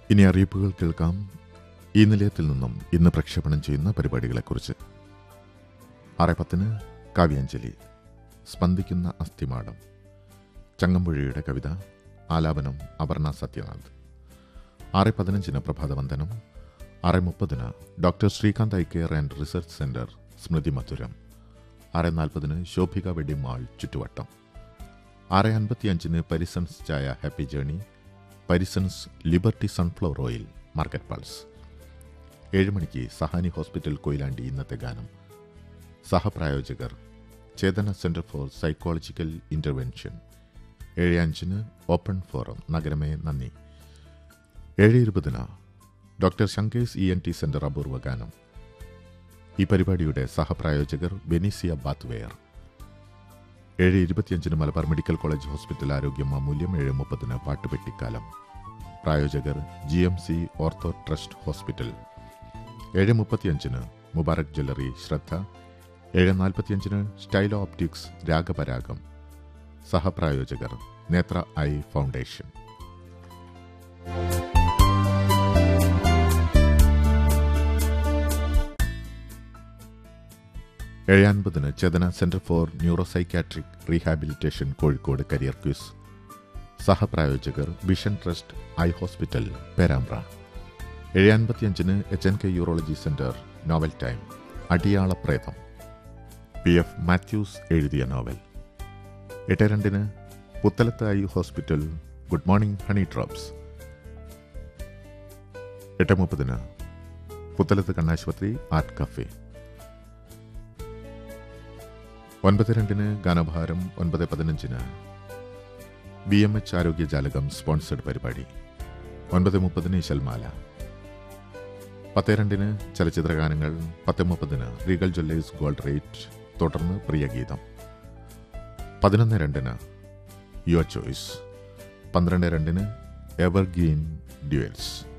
ഇനി അറിയിപ്പുകൾ കേൾക്കാം ഈ നിലയത്തിൽ നിന്നും ഇന്ന് പ്രക്ഷേപണം ചെയ്യുന്ന പരിപാടികളെക്കുറിച്ച് ആറ് പത്തിന് കാവ്യാഞ്ജലി സ്പന്ദിക്കുന്ന അസ്ഥിമാടം ചങ്ങമ്പുഴയുടെ കവിത ആലാപനം അപർണ സത്യനാഥ് ആറ് പതിനഞ്ചിന് പ്രഭാതവന്ദനം ആറ് മുപ്പതിന് doctor Srikanth eye care and research centre സ്മൃതി മധുരം ആറ് നാൽപ്പതിന് ശോഭിക വെഡി മാൾ ചുറ്റുവട്ടം ആറ് അൻപത്തിയഞ്ചിന് പരിസൺസ് ചായ happy journey Parisons liberty sunflower oil market pulse ഏഴ് മണിക്ക് സഹാനി ഹോസ്പിറ്റൽ കൊയിലാണ്ടി ഇന്നത്തെ ഗാനം സഹപ്രായോജകർ Chetana centre for psychological intervention ഏഴ് അഞ്ചിന് ഓപ്പൺ ഫോറം നഗരമേ നന്ദി ഏഴ് ഇരുപതിന് doctor Shankar's E N T centre അപൂർവ ഗാനം ഈ പരിപാടിയുടെ സഹപ്രായോജകർ ബെനീസിയ ബാത്ത്വെയർ ഏഴ് ഇരുപത്തിയഞ്ചിന് മലബാർ മെഡിക്കൽ കോളേജ് ഹോസ്പിറ്റൽ ആരോഗ്യം അമൂല്യം ഏഴ് മുപ്പതിന് പാട്ടുപെട്ടിക്കാലം പ്രായോജകർ G M C ortho trust hospital ഏഴ് മുപ്പത്തിയഞ്ചിന് മുബാറക് ജ്വല്ലറി ശ്രദ്ധ ഏഴ് നാൽപ്പത്തിയഞ്ചിന് സ്റ്റൈലോ ഓപ്റ്റിക്സ് രാഗപരാഗം സഹപ്രായോജകർ നേത്ര ഐ ഫൗണ്ടേഷൻ ഏഴ് അൻപതിന് Chetana centre for neuropsychiatric rehabilitation Kozhikode career quiz സഹപ്രായോജകർ vision trust eye hospital Perambra ഏഴ് അൻപത്തിയഞ്ചിന് H N K urology centre novel time Adiyala Pretham P F Mathews എഴുതിയ നോവൽ എട്ട് രണ്ടിന് Puthalath eye hospital good morning honey drops എട്ട് മുപ്പതിന് പുത്തലത്ത് കണ്ണാശുപത്രി ആർട്ട് കഫേ ഒൻപത് രണ്ടിന് ഗാനഭാരം ഒൻപത് പതിനഞ്ചിന് ബി എം എച്ച് ആരോഗ്യജാലകം സ്പോൺസർഡ് പരിപാടി ഒൻപത് മുപ്പതിന് ശൽമാല പത്ത് രണ്ടിന് ചലച്ചിത്രഗാനങ്ങൾ പത്ത് മുപ്പതിന് റീഗൽ ജ്വല്ലേഴ്സ് ഗോൾഡ് റേറ്റ് തുടർന്ന് പ്രിയഗീതം പതിനൊന്ന് രണ്ടിന് യുവർ ചോയ്സ് പന്ത്രണ്ട് രണ്ടിന് എവർഗ്രീൻ ഡ്യുവൽസ്